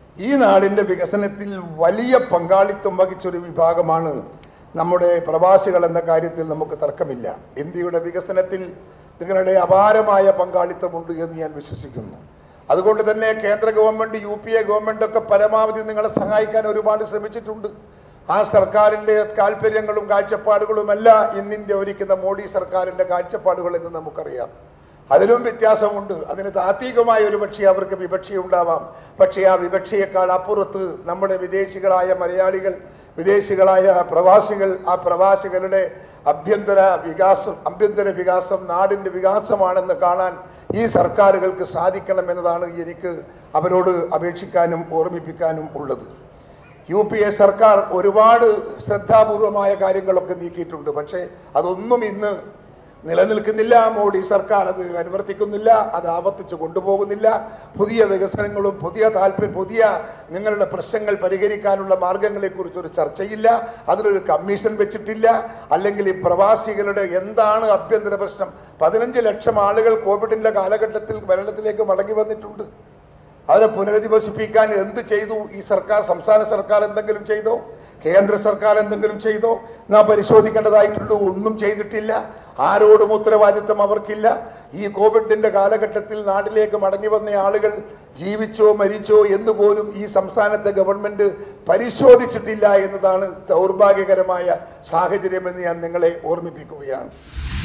ഈ നാടിൻ്റെ വികസനത്തിൽ വലിയ പങ്കാളിത്തം വഹിച്ചൊരു വിഭാഗമാണ് നമ്മുടെ പ്രവാസികൾ എന്ന കാര്യത്തിൽ നമുക്ക് തർക്കമില്ല ഇന്ത്യയുടെ വികസനത്തിൽ നിങ്ങളുടെ അപാരമായ പങ്കാളിത്തമുണ്ട് എന്ന് ഞാൻ വിശ്വസിക്കുന്നു അതുകൊണ്ട് തന്നെ കേന്ദ്ര government U P A government ഒക്കെ പരമാവധി നിങ്ങളെ സഹായിക്കാൻ ഒരുപാട് ശ്രമിച്ചിട്ടുണ്ട് ആ സർക്കാരിന്റെ താല്പര്യങ്ങളും കാഴ്ചപ്പാടുകളുമല്ല ഇന്ന് ഇന്ത്യ ഭരിക്കുന്ന മോഡി സർക്കാരിന്റെ കാഴ്ചപ്പാടുകൾ എന്ന് നമുക്കറിയാം അതിലും വ്യത്യാസമുണ്ട് അതിന് താത്വികമായ ഒരു പക്ഷേ അവർക്ക് വിവക്ഷയുണ്ടാവാം പക്ഷേ ആ വിവക്ഷയേക്കാൾ അപ്പുറത്ത് നമ്മുടെ വിദേശികളായ മലയാളികൾ വിദേശികളായ പ്രവാസികൾ ആ പ്രവാസികളുടെ അഭ്യന്തര വികാസം ആഭ്യന്തര വികാസം നാടിൻ്റെ വികാസമാണെന്ന് കാണാൻ ഈ സർക്കാരുകൾക്ക് സാധിക്കണം എന്നതാണ് എനിക്ക് അവരോട് അപേക്ഷിക്കാനും ഓർമ്മിപ്പിക്കാനും ഉള്ളത് യു പി എ സർക്കാർ ഒരുപാട് ശ്രദ്ധാപൂർവമായ കാര്യങ്ങളൊക്കെ നീക്കിയിട്ടുണ്ട് പക്ഷേ അതൊന്നും ഇന്ന് നിലനിൽക്കുന്നില്ല മോഡി സർക്കാർ അത് അനുവർത്തിക്കുന്നില്ല അത് ആവർത്തിച്ച് കൊണ്ടുപോകുന്നില്ല പുതിയ വികസനങ്ങളും പുതിയ താല്പര്യം പുതിയ നിങ്ങളുടെ പ്രശ്നങ്ങൾ പരിഹരിക്കാനുള്ള മാർഗങ്ങളെക്കുറിച്ച് ഒരു ചർച്ചയില്ല അതിനൊരു കമ്മീഷൻ വെച്ചിട്ടില്ല അല്ലെങ്കിൽ ഈ പ്രവാസികളുടെ എന്താണ് ആഭ്യന്തര പ്രശ്നം പതിനഞ്ച് ലക്ഷം ആളുകൾ കോവിഡിന്റെ കാലഘട്ടത്തിൽ കേരളത്തിലേക്ക് മടങ്ങി വന്നിട്ടുണ്ട് അവരെ പുനരധിവസിപ്പിക്കാൻ എന്ത് ചെയ്തു ഈ സർക്കാർ സംസ്ഥാന സർക്കാർ എന്തെങ്കിലും ചെയ്തോ കേന്ദ്ര സർക്കാർ എന്തെങ്കിലും ചെയ്തോ നാം പരിശോധിക്കേണ്ടതായിട്ടുണ്ട് ഒന്നും ചെയ്തിട്ടില്ല ആരോടും ഉത്തരവാദിത്വം അവർക്കില്ല ഈ കോവിഡിന്റെ കാലഘട്ടത്തിൽ നാട്ടിലേക്ക് മടങ്ങി വന്ന ആളുകൾ ജീവിച്ചോ മരിച്ചോ എന്ന് പോലും ഈ സംസ്ഥാനത്തെ ഗവൺമെന്റ് പരിശോധിച്ചിട്ടില്ല എന്നതാണ് ദൗർഭാഗ്യകരമായ സാഹചര്യമെന്ന് ഞാൻ നിങ്ങളെ ഓർമ്മിപ്പിക്കുകയാണ്